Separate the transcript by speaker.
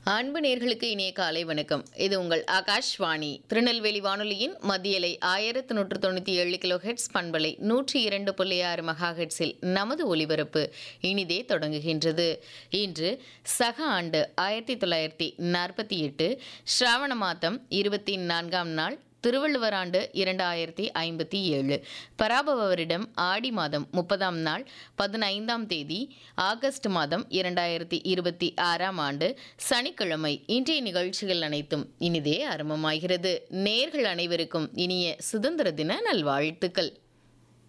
Speaker 1: அன்பு நேர்களுக்கு இனிய காலை வணக்கம் இது உங்கள் ஆகாஷ்வாணி திருநெல்வேலி வானொலியின் மத்தியலை ஆயிரத்து நூற்று தொண்ணூற்றி ஏழு கிலோ ஹெட்ஸ் பண்பலை நூற்றி இரண்டு புள்ளி ஆறு மெகா ஹெட்ஸில் நமது ஒலிபரப்பு இனிதே தொடங்குகின்றது இன்று சக ஆண்டு ஆயிரத்தி தொள்ளாயிரத்தி நாற்பத்தி எட்டு ஸ்ராவண மாதம் இருபத்தி நான்காம் நாள் திருவள்ளுவர் ஆண்டு இரண்டாயிரத்தி ஐம்பத்தி ஏழு பராபவ வருடம் ஆடி மாதம் முப்பதாம் நாள் பதினைந்தாம் தேதி ஆகஸ்ட் மாதம் இரண்டாயிரத்தி இருபத்தி ஆறாம் ஆண்டு சனிக்கிழமை இன்றைய நிகழ்ச்சிகள் அனைத்தும் இனிதே ஆரம்பமாகிறது நேர்கள் அனைவருக்கும் இனிய சுதந்திர தின நல்வாழ்த்துக்கள்